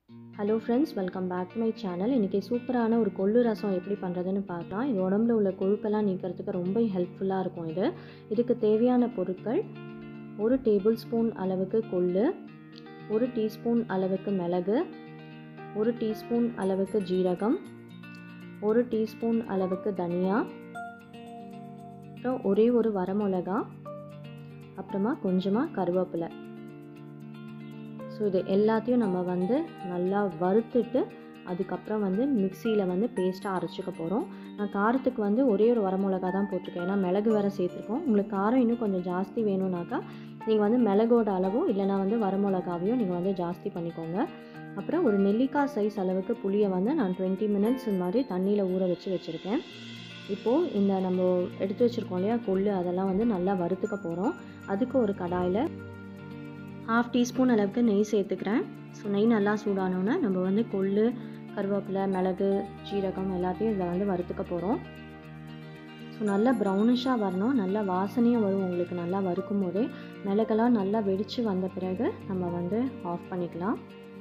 hello friends welcome back to my channel இன்றைக்கி சூப்பரான ஒரு கொள்ளு ரசம் எப்படி பண்ணுறதுன்னு பார்க்கலாம் இது உடம்புல உள்ள கொழுப்பெல்லாம் நீக்கிறதுக்கு ரொம்ப ஹெல்ப்ஃபுல்லாக இருக்கும் இது இதுக்கு தேவையான பொருட்கள் ஒரு டேபிள் ஸ்பூன் அளவுக்கு கொள்ளு ஒரு டீஸ்பூன் அளவுக்கு மிளகு ஒரு டீஸ்பூன் அளவுக்கு ஜீரகம் ஒரு டீஸ்பூன் அளவுக்கு தனியா அப்புறம் ஒரே ஒரு வரமிளகா அப்புறமா கொஞ்சமாக கருவேப்பிலை ஸோ இது எல்லாத்தையும் நம்ம வந்து நல்லா வறுத்துட்டு அதுக்கப்புறம் வந்து மிக்சியில் வந்து பேஸ்ட்டாக அரைச்சிக்க போகிறோம் நான் காரத்துக்கு வந்து ஒரே ஒரு வரமிளகா தான் போட்டிருக்கேன் ஏன்னா மிளகு வேறு சேர்த்துருக்கோம் உங்களுக்கு காரம் இன்னும் கொஞ்சம் ஜாஸ்தி வேணும்னாக்கா நீங்கள் வந்து மிளகோட அளவும் இல்லைனா வந்து வரமிளகாவையும் நீங்கள் வந்து ஜாஸ்தி பண்ணிக்கோங்க அப்புறம் ஒரு நெல்லிக்காய் சைஸ் அளவுக்கு புளியை வந்து நான் டுவெண்ட்டி மினிட்ஸ் இந்த மாதிரி தண்ணியில் ஊற வச்சு வச்சுருக்கேன் இப்போது இந்த நம்ம எடுத்து வச்சுருக்கோம் இல்லையா கொள்ளு அதெல்லாம் வந்து நல்லா வறுத்துக்க போகிறோம் அதுக்கு ஒரு கடாயில் ஹாஃப் டீஸ்பூன் அளவுக்கு நெய் சேர்த்துக்கிறேன் ஸோ நெய் நல்லா சூடானோன்னே நம்ம வந்து கொள்ளு கருவேப்பிலை மிளகு ஜீரகம் எல்லாத்தையும் இதில் வந்து வறுத்துக்க போகிறோம் ஸோ நல்லா ப்ரௌனிஷாக வரணும் நல்லா வாசனையும் வரும் உங்களுக்கு நல்லா வறுக்கும் போதே மிளகெல்லாம் நல்லா வெடித்து வந்த பிறகு நம்ம வந்து ஆஃப் பண்ணிக்கலாம்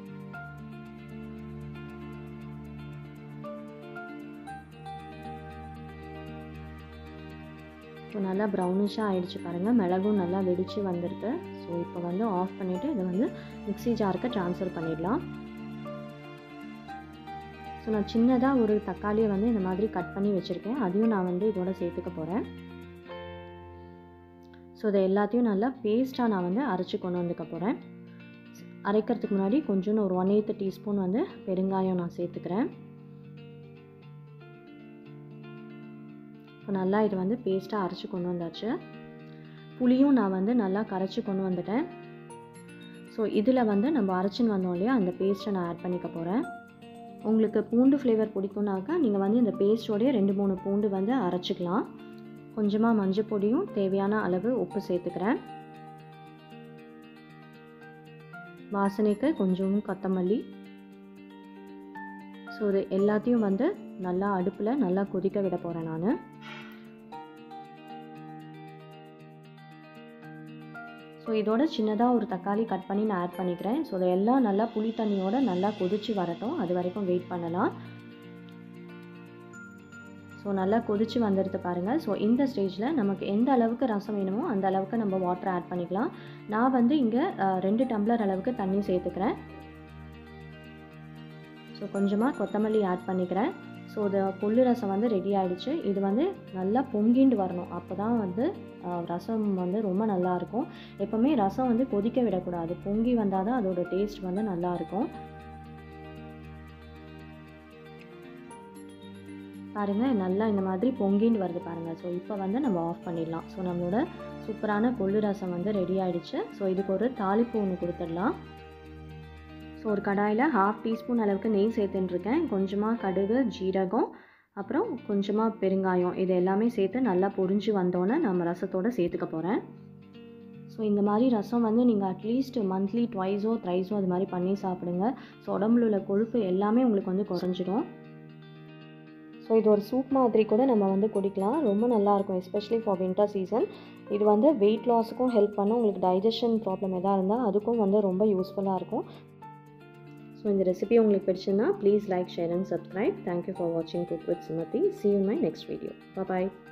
இப்போ நல்லா ப்ரௌனிஷாக ஆகிடுச்சு பாருங்கள் மிளகும் நல்லா வெடித்து வந்துடுது ஸோ இப்போ வந்து ஆஃப் பண்ணிவிட்டு இதை வந்து மிக்ஸி ஜாருக்கு ட்ரான்ஸ்ஃபர் பண்ணிடலாம் ஸோ நான் சின்னதாக ஒரு தக்காளியை வந்து இந்த மாதிரி கட் பண்ணி வச்சுருக்கேன் அதையும் நான் வந்து இதோட சேர்த்துக்க போகிறேன் ஸோ இதை எல்லாத்தையும் நல்லா பேஸ்ட்டாக நான் வந்து அரைச்சி கொண்டு வந்துக்க போகிறேன் அரைக்கிறதுக்கு முன்னாடி கொஞ்சோன்னு ஒரு ஒன் எய்த்து டீஸ்பூன் வந்து பெருங்காயம் நான் சேர்த்துக்கிறேன் இப்போ நல்லா இது வந்து பேஸ்ட்டாக அரைச்சி கொண்டு வந்தாச்சு புளியும் நான் வந்து நல்லா கரைச்சி கொண்டு வந்துட்டேன் ஸோ இதில் வந்து நம்ம அரைச்சின்னு வந்தோம் இல்லையா அந்த பேஸ்ட்டை நான் ஆட் பண்ணிக்க போகிறேன் உங்களுக்கு பூண்டு ஃப்ளேவர் பிடிக்கும்னாக்கா நீங்கள் வந்து இந்த பேஸ்ட்டோடைய ரெண்டு மூணு பூண்டு வந்து அரைச்சிக்கலாம் கொஞ்சமாக மஞ்சள் பொடியும் தேவையான அளவு உப்பு சேர்த்துக்கிறேன் வாசனைக்கு கொஞ்சமும் கொத்தமல்லி ஸோ இது எல்லாத்தையும் வந்து நல்லா அடுப்பில் நல்லா கொதிக்க விட போகிறேன் நான் ஸோ இதோட சின்னதாக ஒரு தக்காளி கட் பண்ணி நான் ஆட் பண்ணிக்கிறேன் ஸோ இதெல்லாம் நல்லா புளி தண்ணியோட நல்லா கொதிச்சு வரட்டும் அது வரைக்கும் வெயிட் பண்ணலாம் ஸோ நல்லா கொதிச்சு வந்துடுது பாருங்கள் ஸோ இந்த ஸ்டேஜில் நமக்கு எந்த அளவுக்கு ரசம் வேணுமோ அந்த அளவுக்கு நம்ம வாட்டர் ஆட் பண்ணிக்கலாம் நான் வந்து இங்கே ரெண்டு டம்ளர் அளவுக்கு தண்ணி சேர்த்துக்கிறேன் ஸோ கொஞ்சமாக கொத்தமல்லி ஆட் பண்ணிக்கிறேன் ஸோ இது கொள்ளு ரசம் வந்து ரெடி ஆகிடுச்சு இது வந்து நல்லா பொங்கிண்டு வரணும் அப்போ தான் வந்து ரசம் வந்து ரொம்ப நல்லாயிருக்கும் எப்போவுமே ரசம் வந்து கொதிக்க விடக்கூடாது பொங்கி வந்தால் தான் அதோட டேஸ்ட் வந்து நல்லாயிருக்கும் பாருங்கள் நல்லா இந்த மாதிரி பொங்கிண்டு வருது பாருங்கள் ஸோ இப்போ வந்து நம்ம ஆஃப் பண்ணிடலாம் ஸோ நம்மளோட சூப்பரான கொள்ளு ரசம் வந்து ரெடி ஆகிடுச்சு ஸோ இதுக்கு ஒரு தாளிப்பு ஒன்று கொடுத்துடலாம் ஸோ ஒரு கடாயில் ஹாஃப் டீஸ்பூன் அளவுக்கு நெய் சேர்த்துட்டுருக்கேன் கொஞ்சமாக கடுகு ஜீரகம் அப்புறம் கொஞ்சமாக பெருங்காயம் இது எல்லாமே சேர்த்து நல்லா பொரிஞ்சு வந்தோன்னே நம்ம ரசத்தோடு சேர்த்துக்க போகிறேன் ஸோ இந்த மாதிரி ரசம் வந்து நீங்கள் அட்லீஸ்ட் மந்த்லி ட்வைஸோ த்ரைஸோ அது மாதிரி பண்ணி சாப்பிடுங்க ஸோ உடம்புல உள்ள கொழுப்பு எல்லாமே உங்களுக்கு வந்து குறைஞ்சிரும் ஸோ இது ஒரு சூப் மாதிரி கூட நம்ம வந்து குடிக்கலாம் ரொம்ப நல்லாயிருக்கும் எஸ்பெஷலி ஃபார் வின்டர் சீசன் இது வந்து வெயிட் லாஸுக்கும் ஹெல்ப் பண்ணும் உங்களுக்கு டைஜஷன் ப்ராப்ளம் எதாக இருந்தால் அதுக்கும் வந்து ரொம்ப யூஸ்ஃபுல்லாக இருக்கும் ஸோ இந்த ரெசிபி உங்களுக்கு பிடிச்சிருந்தா please like share and subscribe thank you for வாட்சிங் cook with Sumathi see you my next video bye